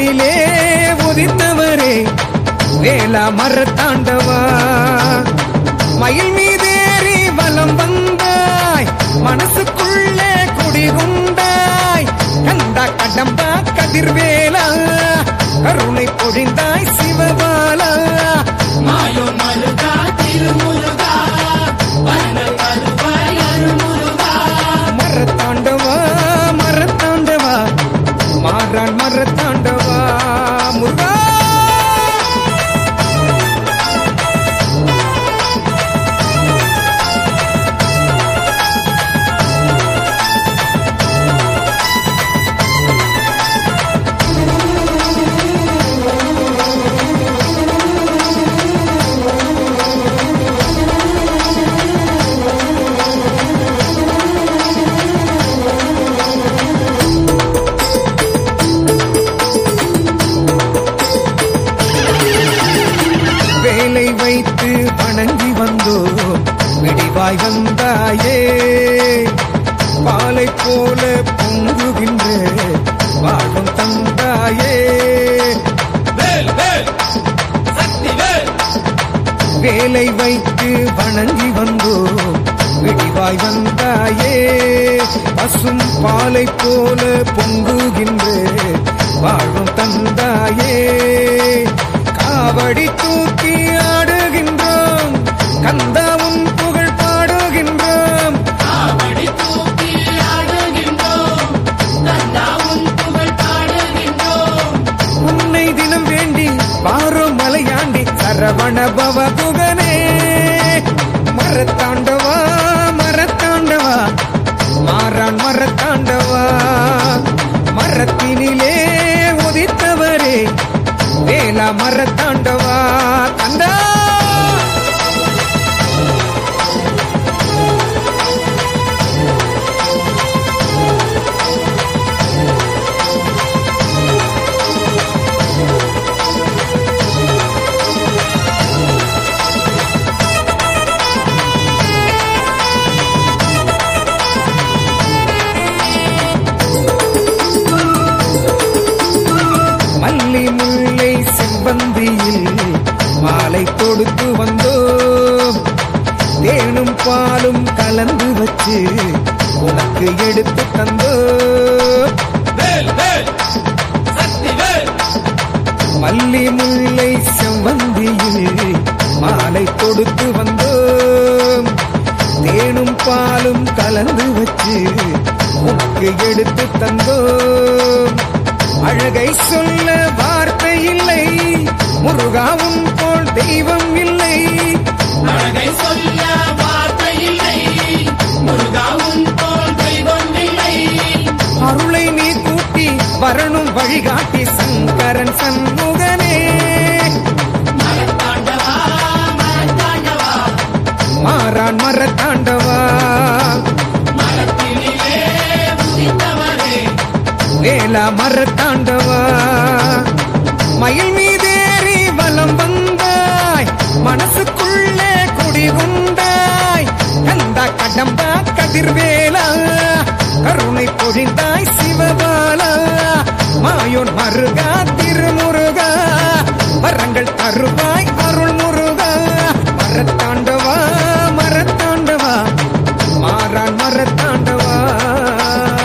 மரத்தினிலே உதித்தவரே வேளா மரத்தாண்டவா மயில் மீதேறி வலம் வந்தாய் மனசுக்குள்ளே குடிகுண்டாய் கந்தா கடம்பா கதிர்வேலா கருணை பொழிந்தாய் சிவபாலா மாயோ மருகா திருமுருகா வந்த கருவாய் அருமுருகா மரத்தாண்டவா மரத்தாண்டவா மாறான் மரத்தாண்டவா முருகா வேலை வைத்து வணங்கி வந்தோ விடிவாய் வந்தாயே பாலை போல பொங்குகின்ற வாழும் தந்தாயே வேல் வேல் சக்தி வேல் வேலை வைத்து வணங்கி வந்தோ விடிவாய் வந்தாயே பசும் பாலை போல பொங்குகின்ற வாழும் தந்தாயே காவடி தூக்கி ஆடுகின்றோம் கந்தாவும் புகழ் பாடுகின்றோம் காவடி தூக்கி ஆடுகின்றோம் தந்தாவும் புகழ் பாடுகின்றோம் உன்னை தினம் வேண்டி பாரும் மலையாண்டி சரவண பவ குகனே மரத்தாண்டவா மரத்தாண்டவா மாறான் மரத்தாண்டவா மரத்தினிலே உதித்தவரே வேலா மரத்தாண்டவா கந்தா மல்லி முல்லை செவ்வந்தியில் மாலை தொடுத்து வந்தோம் தேனும் பாலும் கலந்து வச்சு உனக்கு எடுத்து தந்தோம் வேல் வேல் சக்தி வேல் மல்லி முல்லை செவ்வந்தியில் மாலை தொடுத்து வந்தோம் தேனும் பாலும் கலந்து வச்சு உனக்கு எடுத்து தந்தோம் அழகை சொல்ல வார்த்தை இல்லை முருகாவும் போல் தெய்வம் இல்லை அழகை சொல்ல வார்த்தை இல்லை முருகாவும் போல் தெய்வம் இல்லை அருளை நீ கூட்டி வரணும் வழிகாட்டி சங்கரன் சண்முகனே மரத்தாண்டவா மரத்தாண்டவா மாறான் மரத்தாண்டவா மரத்தினிலே உதித்தவரே வேலா மரத்தாண்டவா மயில் மீதேறி வலம் வந்தாய் மனசுக்குள்ளே குடிகுண்டாய் கந்தா கடம்பா கதிர்வேலா கருணை பொழிந்தாய் சிவபாலா மாயோன் மருகா திருமுருகா வரங்கள் தருவாய் அருள் முருகா மரத்தாண்டவா மரத்தாண்டவா மாறான் மரத்தாண்டவா